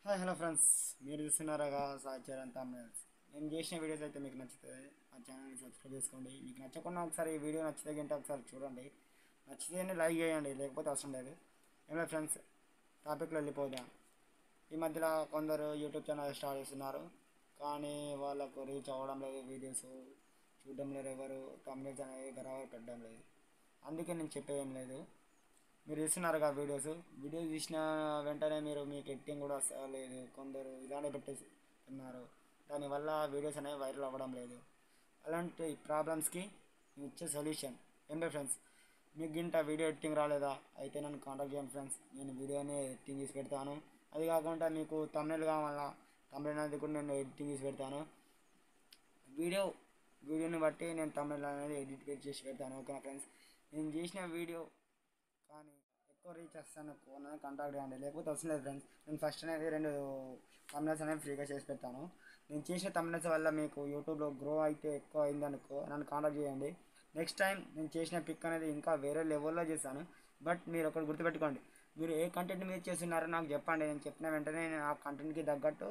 hi hello friends మీరు చూస్తున్నారుగా సాచారం తమిళస్ నేను చేసిన వీడియోస్ అయితే మీకు నచ్చుతుంది మా ఛానల్ని సబ్స్క్రైబ్ చేసుకోండి మీకు నచ్చకుండా ఒకసారి ఈ వీడియో నచ్చితే గంటే ఒకసారి చూడండి నచ్చితేనే లైక్ చేయండి లేకపోతే అవసరం లేదు ఏమో ఫ్రెండ్స్ టాపిక్లో వెళ్ళిపోదాం ఈ మధ్యలో కొందరు యూట్యూబ్ ఛానల్ స్టార్ట్ చేస్తున్నారు కానీ వాళ్ళకు రీచ్ అవ్వడం లేదు వీడియోస్ చూడడం లేదు ఎవరు తమిళ అనేవి బరాబర్ పెట్టడం లేదు అందుకే నేను చెప్పేదేం లేదు మీరు చూస్తున్నారుగా వీడియోస్ వీడియోస్ చూసిన వెంటనే మీరు మీకు ఎడిటింగ్ కూడా లేదు కొందరు ఇలానే పెట్టేస్తున్నారు దానివల్ల వీడియోస్ అనేవి వైరల్ అవ్వడం లేదు అలాంటి ప్రాబ్లమ్స్కి నేను ఇచ్చే సొల్యూషన్ ఏంటో ఫ్రెండ్స్ మీకు ఇంత వీడియో ఎడిటింగ్ రాలేదా అయితే నన్ను కాంటాక్ట్ చేయండి ఫ్రెండ్స్ నేను వీడియోని ఎడిటింగ్ చేసి పెడతాను అది కాకుండా మీకు తమిళ కావాలా తమిళ అనేది కూడా నేను ఎడిటింగ్ చేసి పెడతాను వీడియో వీడియోని బట్టి నేను తమిళ అనేది ఎడిట్ చేసి పెడతాను ఓకేనా ఫ్రెండ్స్ నేను చేసిన వీడియో కానీ ఎక్కువ రీచ్ వస్తాను కోన కాంటాక్ట్ చేయండి లేకపోతే అవసరం లేదు ఫ్రెండ్స్ నేను ఫస్ట్ అనేది రెండు తమిళస్ అనేవి ఫ్రీగా చేసి పెడతాను నేను చేసిన తమిళస్ వల్ల మీకు యూట్యూబ్లో గ్రో అయితే ఎక్కువ అయిందనుకో నన్ను కాంటాక్ట్ చేయండి నెక్స్ట్ టైం నేను చేసిన పిక్ అనేది ఇంకా వేరే లెవెల్లో చేశాను బట్ మీరు ఒకటి గుర్తుపెట్టుకోండి మీరు ఏ కంటెంట్ మీద చేస్తున్నారో నాకు చెప్పండి నేను చెప్పిన వెంటనే నేను ఆ కంటెంట్కి తగ్గట్టు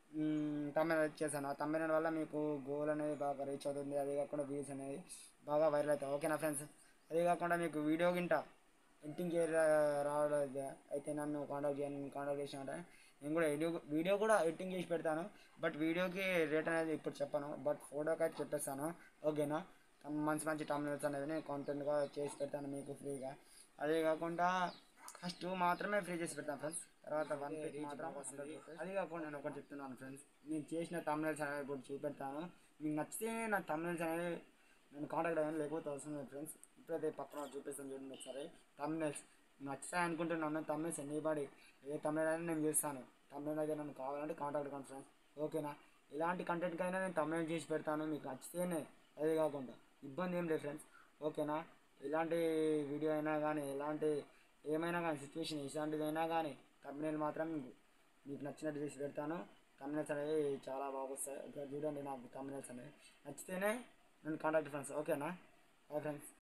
తమిళ చేశాను ఆ తమిళ వల్ల మీకు గోల్ అనేది బాగా రీచ్ అవుతుంది అదే కాకుండా వ్యూస్ అనేది బాగా వైరల్ అవుతాయి ఓకేనా ఫ్రెండ్స్ అదే కాకుండా మీకు వీడియో గింట ఎడిటింగ్ చేయ రావలేదు అయితే నన్ను కాంటాక్ట్ చేయండి కాంటాక్ట్ చేసిన నేను కూడా వీడియో వీడియో కూడా ఎడిటింగ్ చేసి పెడతాను బట్ వీడియోకి రేట్ అనేది ఇప్పుడు చెప్పాను బట్ ఫోటోకి అయితే చెప్పేస్తాను ఓకేనా మంచి మంచి టమ్నెల్స్ అనేది నేను కాంటెంట్గా చేసి పెడతాను మీకు ఫ్రీగా అదే కాకుండా ఫస్ట్ మాత్రమే ఫ్రీ చేసి పెడతాను ఫ్రెండ్స్ తర్వాత వన్ పేజ్ మాత్రం వస్తుంది అది కాకుండా నేను ఒకటి చెప్తున్నాను ఫ్రెండ్స్ నేను చేసిన తమ్నెల్స్ అనేవి ఇప్పుడు చూపెడతాను మీకు నచ్చితే నా తమ్నెల్స్ అనేవి నేను కాంటాక్ట్ అయ్యాను లేకపోతే అవసరం లేదు ఫ్రెండ్స్ ఇప్పుడైతే పక్కన చూపిస్తాను చూడండి ఒకసారి తమ్నెల్స్ నచ్చుతాయి అనుకుంటున్నాను తమ్నెల్స్ ఎనీబడి ఏ తమిళ అయినా నేను చేస్తాను తమిళ అయితే నన్ను కావాలంటే కాంటాక్ట్ కాండి ఫ్రెండ్స్ ఓకేనా ఇలాంటి కంటెంట్కైనా నేను తమిళ చేసి పెడతాను మీకు నచ్చితేనే అదే కాకుండా ఇబ్బంది ఏం లేదు ఫ్రెండ్స్ ఓకేనా ఇలాంటి వీడియో అయినా కానీ ఎలాంటి ఏమైనా కానీ సిచ్యువేషన్ ఇలాంటిదైనా కానీ తమిళ మాత్రం మీకు నచ్చినట్టు చేసి పెడతాను తమిళస్ అనేవి చాలా బాగా వస్తాయి ఇక్కడ చూడండి నాకు తమిళస్ అనేవి నచ్చితేనే నన్ను కాంటాక్ట్ ఫ్రెండ్స్ ఓకేనా బాయ్ ఫ్రెండ్స్